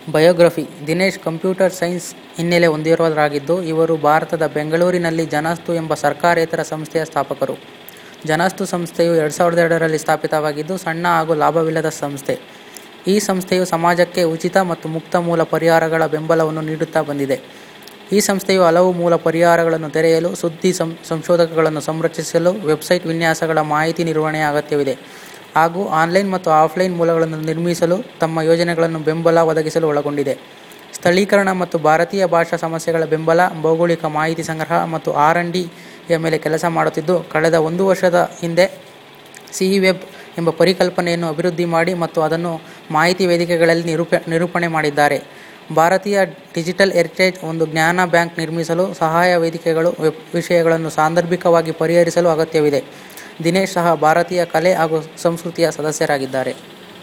biography Dinesh computer science ಹಿನ್ನೆಲೆ ಹೊಂದಿರುವವರಾಗಿದ್ದು ಇವರು ಭಾರತದ ಬೆಂಗಳೂರಿನಲ್ಲಿ ಜನಸ್ತು ಎಂಬ ಸರ್ಕಾರೇತರ ಸಂಸ್ಥೆಯ ಸ್ಥಾಪಕರು ಜನಸ್ತು ಸಂಸ್ಥೆಯು ಎರಡು ಸಾವಿರದ ಎರಡರಲ್ಲಿ ಸ್ಥಾಪಿತವಾಗಿದ್ದು ಸಣ್ಣ ಹಾಗೂ ಲಾಭವಿಲ್ಲದ ಸಂಸ್ಥೆ ಈ ಸಂಸ್ಥೆಯು ಸಮಾಜಕ್ಕೆ ಉಚಿತ ಮತ್ತು ಮುಕ್ತ ಮೂಲ ಪರಿಹಾರಗಳ ಬೆಂಬಲವನ್ನು ನೀಡುತ್ತಾ ಬಂದಿದೆ ಈ ಸಂಸ್ಥೆಯು ಹಲವು ಮೂಲ ಪರಿಹಾರಗಳನ್ನು ತೆರೆಯಲು ಸುದ್ದಿ ಸಂ ಸಂಶೋಧಕಗಳನ್ನು ಸಂರಕ್ಷಿಸಲು ವೆಬ್ಸೈಟ್ ವಿನ್ಯಾಸಗಳ ಮಾಹಿತಿ ನಿರ್ವಹಣೆಯ ಅಗತ್ಯವಿದೆ ಹಾಗೂ ಆನ್ಲೈನ್ ಮತ್ತು ಆಫ್ಲೈನ್ ಮೂಲಗಳನ್ನು ನಿರ್ಮಿಸಲು ತಮ್ಮ ಯೋಜನೆಗಳನ್ನು ಬೆಂಬಲ ಒದಗಿಸಲು ಒಳಗೊಂಡಿದೆ ಸ್ಥಳೀಕರಣ ಮತ್ತು ಭಾರತೀಯ ಭಾಷಾ ಸಮಸ್ಯೆಗಳ ಬೆಂಬಲ ಭೌಗೋಳಿಕ ಮಾಹಿತಿ ಸಂಗ್ರಹ ಮತ್ತು ಆರ್ ಎನ್ ಡಿಯ ಮೇಲೆ ಕೆಲಸ ಮಾಡುತ್ತಿದ್ದು ಕಳೆದ ಒಂದು ವರ್ಷದ ಹಿಂದೆ ಸಿಇ ವೆಬ್ ಎಂಬ ಪರಿಕಲ್ಪನೆಯನ್ನು ಅಭಿವೃದ್ಧಿ ಮಾಡಿ ಮತ್ತು ಅದನ್ನು ಮಾಹಿತಿ ವೇದಿಕೆಗಳಲ್ಲಿ ನಿರೂಪ ನಿರೂಪಣೆ ಮಾಡಿದ್ದಾರೆ ಭಾರತೀಯ ಡಿಜಿಟಲ್ ಹೆರಿಟೇಜ್ ಒಂದು ಜ್ಞಾನ ಬ್ಯಾಂಕ್ ನಿರ್ಮಿಸಲು ಸಹಾಯ ವೇದಿಕೆಗಳು ವೆಬ್ ವಿಷಯಗಳನ್ನು ಸಾಂದರ್ಭಿಕವಾಗಿ ಪರಿಹರಿಸಲು ಅಗತ್ಯವಿದೆ ದಿನೇಶ್ ಸಹ ಭಾರತೀಯ ಕಲೆ ಹಾಗೂ ಸಂಸ್ಕೃತಿಯ ಸದಸ್ಯರಾಗಿದ್ದಾರೆ